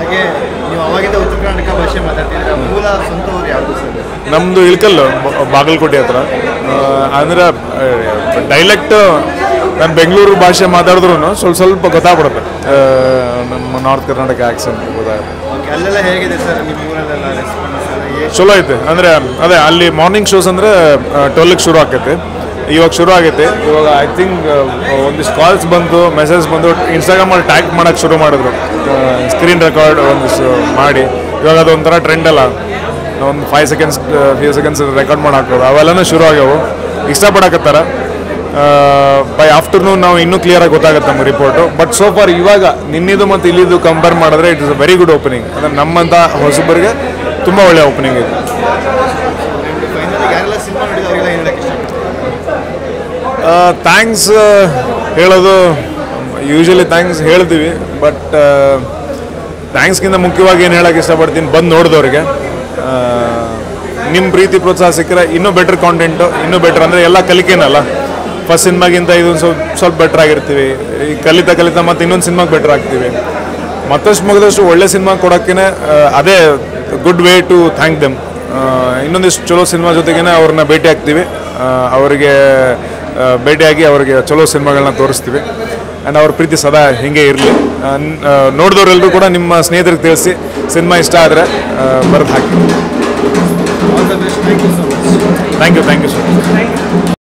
ಹಾಗೆ ನೀವು ಅವಾಗಿಂದ ಉತ್ತರ ಕರ್ನಾಟಕ ಭಾಷೆ ಮಾತಾಡ್ತಿದ್ರೆ ಮೂಲ ಸ್ವಂತ ಊರು ಯಾವುದು ಸರ್ ನಮ್ಮದು ಇಳ್ಕಲ್ಲು ಬ- ಬಾಗಲಕೋಟೆ ಹತ್ರ ಆ, ಅಂದ್ರೆ ಡೈಲೆಕ್ಟ್ ನಾನು ಬೆಂಗಳೂರು ಭಾಷೆ ಮಾತಾಡಿದ್ರು ಸ್ವಲ್ಪ ಸ್ವಲ್ಪ ಗೊತ್ತಾಗ್ಬಿಡುತ್ತೆ ಆ, ನಮ್ಮ ನಾರ್ತ್ ಕರ್ನಾಟಕ ಆ್ಯಕ್ಸೆಂಟ್ ಗೊತ್ತಾಗುತ್ತೆ ಓಕೆ ಅಲ್ಲೆಲ್ಲ ಹೇಗಿದೆ ಸರ್ ನಿಮ್ಮ ಊರಲ್ಲೆಲ್ಲ ರೆಸ್ಪಾನ್ಸ್ ಎಲ್ಲ ಚಲೋ ಐತೆ ಅಂದರೆ ಅದೇ ಅಲ್ಲಿ ಮಾರ್ನಿಂಗ್ ಶೋಸ್ ಅಂದರೆ ಟ್ವೆಲ್ಗೆ ಶುರು ಆಕೈತೆ ಇವಾಗ ಶುರು ಆಗೈತೆ ಇವಾಗ ಐ ಥಿಂಕ್ ಒಂದಿಷ್ಟು ಕಾಲ್ಸ್ ಬಂತು ಮೆಸೇಜ್ ಬಂದು ಇನ್ಸ್ಟಾಗ್ರಾಮಲ್ಲಿ ಟ್ಯಾಗ್ ಮಾಡೋಕ್ಕೆ ಶುರು ಮಾಡಿದ್ರು ಸ್ಕ್ರೀನ್ ರೆಕಾರ್ಡ್ ಒಂದಿಷ್ಟು ಮಾಡಿ ಇವಾಗ ಅದು ಒಂಥರ ಟ್ರೆಂಡ್ ಅಲ್ಲ ಒಂದು five seconds few seconds record ಮಾಡಾಕೋದು ಅವೆಲ್ಲನೂ ಶುರು ಆಗ್ಯಾವು ಇಷ್ಟಪಡಕತ್ತಾರ ಬೈ ಆಫ್ಟರ್ನೂನ್ ನಾವು ಇನ್ನೂ ಕ್ಲಿಯರಾಗಿ ಗೊತ್ತಾಗುತ್ತೆ ನಮ್ಮ ರಿಪೋರ್ಟು ಬಟ್ ಸೋ ಫಾರ್ ಇವಾಗ ನಿನ್ನಿದು ಮತ್ತು ಇಲ್ಲಿದ್ದು ಕಂಪೇರ್ ಮಾಡಿದ್ರೆ it is a very good opening ಅಂದರೆ ನಮ್ಮಂಥ ಹೊಸಬರಿಗೆ ತುಂಬ ಒಳ್ಳೆಯ ಓಪನಿಂಗ್ ಇದೆ ಫೈನಲ್ ಯಾರೆಲ್ಲ ಸಿನಿಮಾ ನೋಡಿದ್ರೆ ಅವರೆಲ್ಲ ಏನು ಹೇಳಕ್ಕೆ ಇಷ್ಟಪಡ್ತಾರೆ ಥ್ಯಾಂಕ್ಸ್ ಹೇಳೋದು ಯೂಶಲಿ ಥ್ಯಾಂಕ್ಸ್ ಹೇಳ್ತೀವಿ ಬಟ್ ಥ್ಯಾಂಕ್ಸ್ಗಿಂತ ಮುಖ್ಯವಾಗಿ ಏನು ಹೇಳೋಕ್ಕೆ ಇಷ್ಟಪಡ್ತೀನಿ ಬಂದು ನೋಡಿದವ್ರಿಗೆ ನಿಮ್ಮ ಪ್ರೀತಿ ಪ್ರೋತ್ಸಾಹ ಸಿಕ್ಕರೆ ಇನ್ನೂ ಬೆಟರ್ ಕಾಂಟೆಂಟು ಇನ್ನೂ ಬೆಟರ್ ಅಂದರೆ ಎಲ್ಲ ಕಲಿಕೆನಲ್ಲ ಫಸ್ಟ್ ಸಿನಿಮಾಗಿಂತ ಇದು ಸ್ವಲ್ಪ ಸ್ವಲ್ಪ ಬೆಟರ್ ಆಗಿರ್ತೀವಿ ಈ ಕಲಿತಾ ಕಲಿತಾ ಮತ್ತೆ ಇನ್ನೊಂದು ಸಿನಿಮಾಗೆ ಬೆಟರ್ ಆಗ್ತೀವಿ ಮತ್ತಷ್ಟು ಮುಗಿದಷ್ಟು ಒಳ್ಳೆ ಸಿನಿಮಾ ಕೊಡೋಕ್ಕೇ ಅದೇ good way to thank them ಇನ್ನೊಂದಿಷ್ಟು ಚಲೋ ಸಿನಿಮಾ ಜೊತೆಗೇನೆ ಅವ್ರನ್ನ ಭೇಟಿ ಆಗ್ತೀವಿ ಆ, ಅವರಿಗೆ ಆ, ಭೇಟಿಯಾಗಿ ಅವರಿಗೆ ಚಲೋ ಸಿನಿಮಾಗಳನ್ನ ತೋರಿಸ್ತೀವಿ ಆ್ಯಂಡ್ ಅವ್ರ ಪ್ರೀತಿ ಸದಾ ಹಿಂಗೆ ಇರಲಿ ನೋಡಿದವರೆಲ್ಲರೂ ಕೂಡ ನಿಮ್ಮ ಸ್ನೇಹಿತರಿಗೆ ತಿಳಿಸಿ ಸಿನಿಮಾ ಇಷ್ಟ ಆದರೆ ಬರೆದು ಹಾಕಿ all the best thank you so much thank you thank you sir